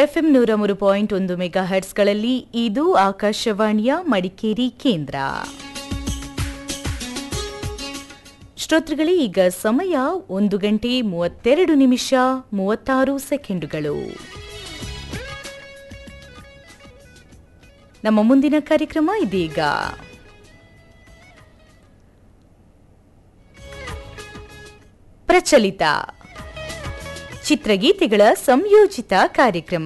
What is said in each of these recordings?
FM ನೂರ ಮೂರು point ಒಂದು ಮೆಗಾ ಹರ್ಟ್ಸ್ಗಳಲ್ಲಿ ಇದು ಆಕಾಶವಾಣಿಯ ಮಡಿಕೇರಿ ಕೇಂದ್ರ ಶ್ರೋತೃಗಳೇ ಈಗ ಸಮಯ ಒಂದು ಗಂಟೆ ಮೂವತ್ತೆರಡು ನಿಮಿಷ ಮೂವತ್ತಾರು ಸೆಕೆಂಡುಗಳು ನಮ್ಮ ಮುಂದಿನ ಕಾರ್ಯಕ್ರಮ ಇದೀಗ ಪ್ರಚಲಿತ ಚಿತ್ರಗೀತೆಗಳ ಸಂಯೋಜಿತ ಕಾರ್ಯಕ್ರಮ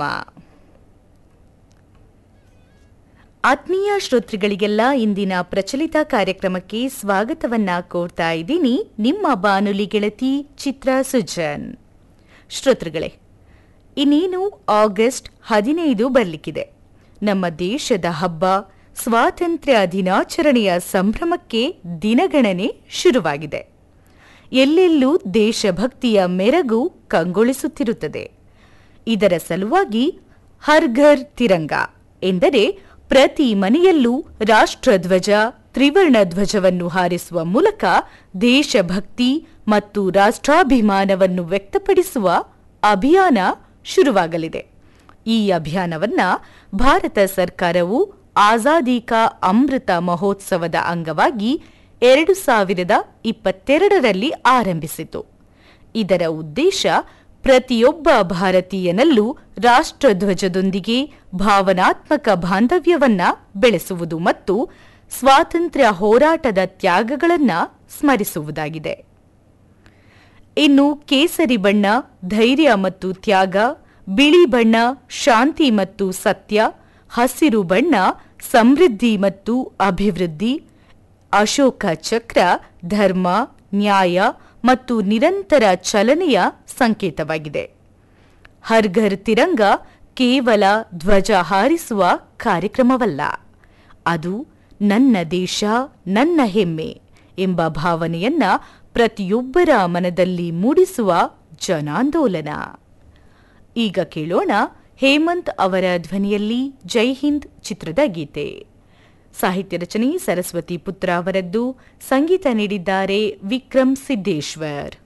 ಆತ್ಮೀಯ ಶ್ರೋತೃಗಳಿಗೆಲ್ಲ ಇಂದಿನ ಪ್ರಚಲಿತ ಕಾರ್ಯಕ್ರಮಕ್ಕೆ ಸ್ವಾಗತವನ್ನ ಕೋರ್ತಾ ಇದ್ದೀನಿ ನಿಮ್ಮ ಬಾನುಲಿ ಗೆಳತಿ ಚಿತ್ರ ಸುಜನ್ ಶ್ರೋತೃಗಳೇ ಇನ್ನೇನು ಆಗಸ್ಟ್ ಹದಿನೈದು ಬರ್ಲಿಕ್ಕಿದೆ ನಮ್ಮ ದೇಶದ ಹಬ್ಬ ಸ್ವಾತಂತ್ರ್ಯ ದಿನಾಚರಣೆಯ ಸಂಭ್ರಮಕ್ಕೆ ದಿನಗಣನೆ ಶುರುವಾಗಿದೆ ಎಲ್ಲೆಲ್ಲೂ ದೇಶಭಕ್ತಿಯ ಮೆರಗು ಕಂಗೊಳಿಸುತ್ತಿರುತ್ತದೆ ಇದರ ಸಲುವಾಗಿ ಹರ್ ಘರ್ ತಿರಂಗ ಎಂದರೆ ಪ್ರತಿ ಮನೆಯಲ್ಲೂ ರಾಷ್ಟ್ರಧ್ವಜ ತ್ರಿವರ್ಣ ಧ್ವಜವನ್ನು ಹಾರಿಸುವ ಮೂಲಕ ದೇಶಭಕ್ತಿ ಮತ್ತು ರಾಷ್ಟ್ರಾಭಿಮಾನವನ್ನು ವ್ಯಕ್ತಪಡಿಸುವ ಅಭಿಯಾನ ಶುರುವಾಗಲಿದೆ ಈ ಅಭಿಯಾನವನ್ನ ಭಾರತ ಸರ್ಕಾರವು ಆಜಾದಿ ಕಾ ಅಮೃತ ಮಹೋತ್ಸವದ ಅಂಗವಾಗಿ ಎರಡು ಸಾವಿರದ ಇಪ್ಪತ್ತೆರಡರಲ್ಲಿ ಆರಂಭಿಸಿತು ಇದರ ಉದ್ದೇಶ ಪ್ರತಿಯೊಬ್ಬ ಭಾರತೀಯನಲ್ಲೂ ರಾಷ್ಟ್ರಧ್ವಜದೊಂದಿಗೆ ಭಾವನಾತ್ಮಕ ಬಾಂಧವ್ಯವನ್ನ ಬೆಳೆಸುವುದು ಮತ್ತು ಸ್ವಾತಂತ್ರ್ಯ ಹೋರಾಟದ ತ್ಯಾಗಗಳನ್ನ ಸ್ಮರಿಸುವುದಾಗಿದೆ ಇನ್ನು ಕೇಸರಿ ಬಣ್ಣ ಧೈರ್ಯ ಮತ್ತು ತ್ಯಾಗ ಬಿಳಿ ಬಣ್ಣ ಶಾಂತಿ ಮತ್ತು ಸತ್ಯ ಹಸಿರು ಬಣ್ಣ ಸಮೃದ್ಧಿ ಮತ್ತು ಅಭಿವೃದ್ಧಿ ಅಶೋಕ ಚಕ್ರ ಧರ್ಮ ನ್ಯಾಯ ಮತ್ತು ನಿರಂತರ ಚಲನೆಯ ಸಂಕೇತವಾಗಿದೆ ಹರ್ ಘರ್ ತಿರಂಗ ಕೇವಲ ಧ್ವಜ ಹಾರಿಸುವ ಕಾರ್ಯಕ್ರಮವಲ್ಲ ಅದು ನನ್ನ ದೇಶ ನನ್ನ ಹೆಮ್ಮೆ ಎಂಬ ಭಾವನೆಯನ್ನ ಪ್ರತಿಯೊಬ್ಬರ ಮನದಲ್ಲಿ ಮೂಡಿಸುವ ಜನಾಂದೋಲನ ಈಗ ಕೇಳೋಣ ಹೇಮಂತ್ ಅವರ ಧ್ವನಿಯಲ್ಲಿ ಜೈ ಹಿಂದ್ ಚಿತ್ರದ ಗೀತೆ ಸಾಹಿತ್ಯ ರಚನೆ ಸರಸ್ವತಿ ಪುತ್ರ ಅವರದ್ದು ಸಂಗೀತ ನೀಡಿದ್ದಾರೆ ವಿಕ್ರಮ್ ಸಿದ್ದೇಶ್ವರ್